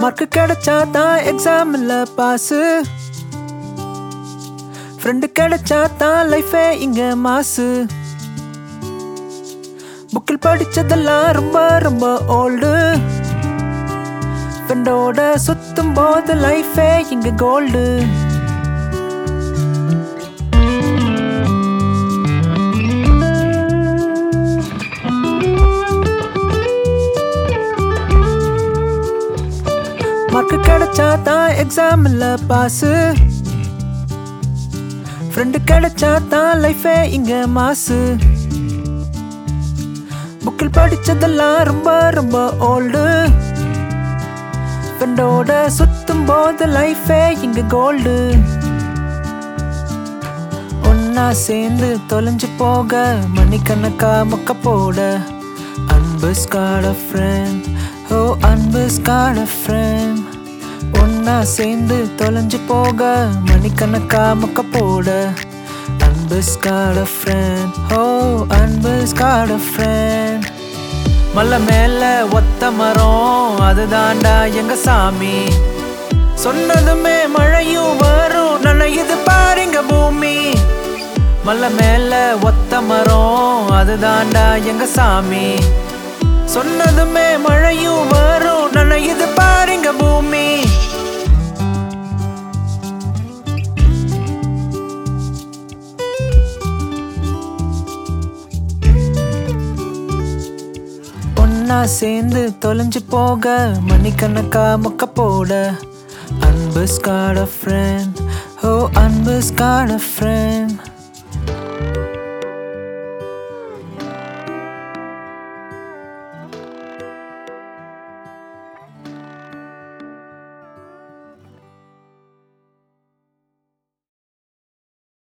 mark கிடைச்சா தான் எக்ஸாம்ல பாஸு ஃப்ரெண்டு கிடைச்சா தான் லைஃபே இங்க மாசு புக்கில் படிச்சதெல்லாம் ரொம்ப ரொம்ப ஓல்டு ஃப்ரெண்டோட சுத்தும் போது லைஃபே இங்க கோல்டு மார்க் கிடைச்சா தான் எக்ஸாம்ல பாஸு ஃப்ரெண்டு கிடைச்சா தான் லைஃபே இங்க மாசு புக்கில் படிச்சதெல்லாம் ரொம்ப ரொம்ப ஓல்டு ஃப்ரெண்டோட சுத்தும் போது லைஃபே இங்க கோல்டு ஒன்னா சேர்ந்து தொலைஞ்சு போக மணிக்கணக்கா மொக்க போட அன்பு ஸ்காட ஃப்ரெண்ட் ஓ அன்பு ஸ்காட ஃப்ரெண்ட் ஒன்னா சேர்ந்து தொலைஞ்சு போக மணிக்கணக்கா மொக்க போட அன்பு ஸ்காட ஃப்ரெண்ட் ஓ அன்பு ஸ்காட ஃப்ரெண்ட் மலை மேல ஒத்த மரம் அதுதான்டா எங்க சாமி சொன்னதுமே மழையும் வரும் நனையுது பாருங்க பூமி மலை மேல ஒத்த மரம் அதுதான்டா எங்க சாமி சொன்னதுமே மழையும் வரும் நனையுது பாருங்க பூமி ஒன்னா சேர்ந்து தொலைஞ்சு போக மணிக்கணக்கா மொக்க போட அன்பு ஸ்காட ஃப்ரெண்ட் ஓ அன்பு ஸ்காட ஃப்ரெண்ட்